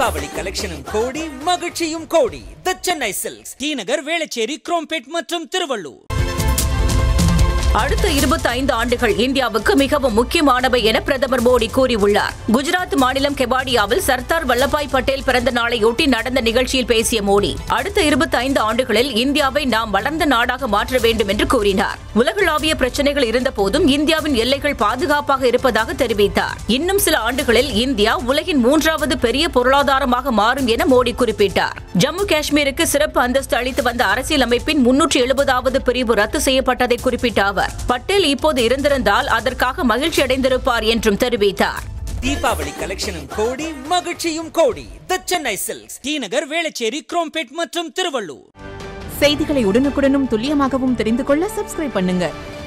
தீபாவளி கலெக்ஷனும் கோடி மகிழ்ச்சியும் கோடி the Chennai silks T Nagar Velachery Chromepet மற்றும் திருவள்ளூர் அடுத்த 25 ஆண்டுகள் இந்தியாவுக்கு மிகவும் முக்கியமானவை என பிரதமர் மோடி கூறியுள்ளார் குஜராத் மாநிலம் கெவாடியாவில் சர்தார் வல்லபாய் பட்டேல் பிறந்த நாளையொட்டி நடந்த நிகழ்ச்சியில் பேசிய மோடி அடுத்த 25 ஆண்டுகளில் இந்தியாவை நாம் வளர்ந்த நாடாக மாற்ற வேண்டும் என்று கூறினார் உலகளாவிய பிரச்சனைகள் இருந்தபோதும் இந்தியாவின் எல்லைகள் பாதுகாப்பாக இருப்பதாக தெரிவித்தார் இன்னும் சில ஆண்டுகளில் இந்தியா உலகின் மூன்றாவது பெரிய பொருளாதாரமாக மாறும் என மோடி குறிப்பிட்டார் ஜம்மு காஷ்மீருக்கு சிறப்பு அந்தஸ்து அளித்து வந்த அரசியலமைப்பின் முன்னூற்றி எழுபதாவது பிரிவு ரத்து செய்யப்பட்டதை குறிப்பிட்ட அவர் பட்டேல் இப்போது இருந்திருந்தால் அதற்காக மகிழ்ச்சி அடைந்திருப்பார் என்றும் தெரிவித்தார் தீபாவளி கலெக்ஷனும் கோடி மகிழ்ச்சியும் கோடி the Chennai silks T Nagar Velachery Chromepet மற்றும் திருவள்ளூர் செய்திகளை உடனுக்குடனும் துல்லியமாகவும் தெரிந்து கொள்ள சப்ஸ்கிரைப் பண்ணுங்க